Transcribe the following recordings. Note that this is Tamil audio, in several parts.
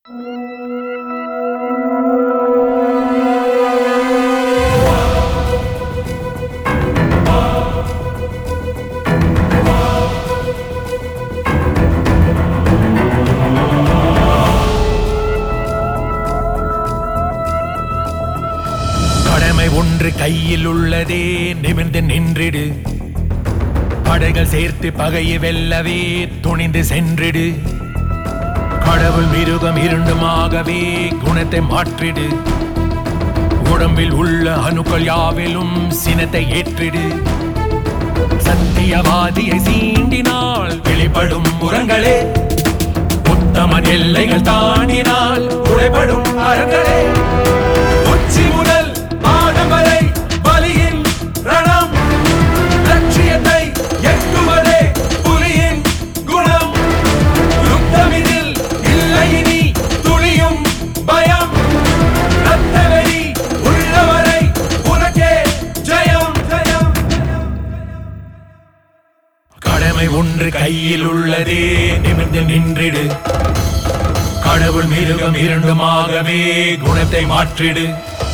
கடமை ஒன்று கையில் உள்ளதே நிமிர்ந்து நின்றிடு படைகள் சேர்த்து பகையை வெல்லவே துணிந்து சென்றிடு கடவுள் மிருகம் இருண்டுமாகவே குணத்தை மாற்றிடு உடம்பில் உள்ள அணுக்கள் யாவிலும் சினத்தை ஏற்றிடு சத்தியவாதியை சீண்டினால் வெளிப்படும் முரங்களே உத்தமன் எல்லைகள் தாண்டினால் உடைபடும் அறங்களே உச்சி முதல் பாதம் வரை பலியின் ரணம் லட்சியத்தை எட்டுவதே புலியின் குணம் யுத்தமிதில் இல்லை இனி துளியும் பயம் ரத்தவெறி உள்ளவரை உனக்கே ஜெயம் ஜெயம் கடமை ஒன்று கையில் உள்ளதே நிமிர்ந்து நின்றிடு கடவுள் மிருகம் இரண்டுமாகவே குணத்தை மாற்றிடு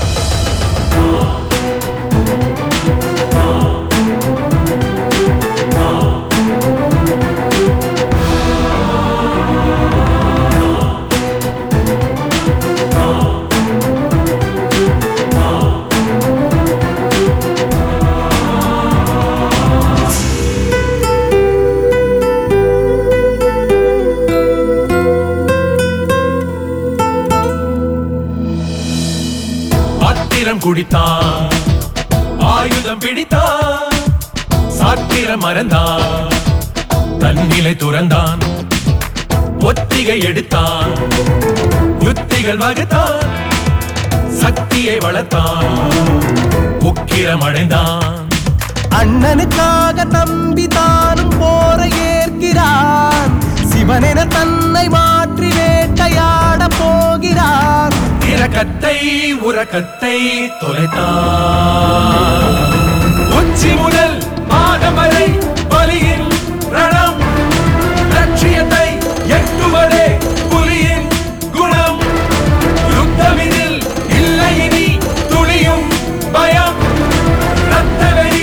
பாத்திரம் குடித்தான் ஆயுதம் பிடித்தான் சாத்திரம் மறந்தான் தன்னிலை துறந்தான் ஒத்திகை எடுத்தான் யுத்திகள் வகுத்தான் சக்தியை வளர்த்தான் உக்கிரம் அடைந்தான் அண்ணனுக்காக தம்பி தானும் போரை ஏற்கிறான் சிவனென தன்னை மாற்றி வேட்டையாட போகிறான் இரக்கத்தை உறக்கத்தை தொலைத்தான் உச்சி முதல் பாதம் வரை பலியின் ரணம் லட்சியத்தை எட்டுவதே புலியின் குணம் யுத்தமிதில் இல்லை இனி துளியும் பயம் ரத்தவெறி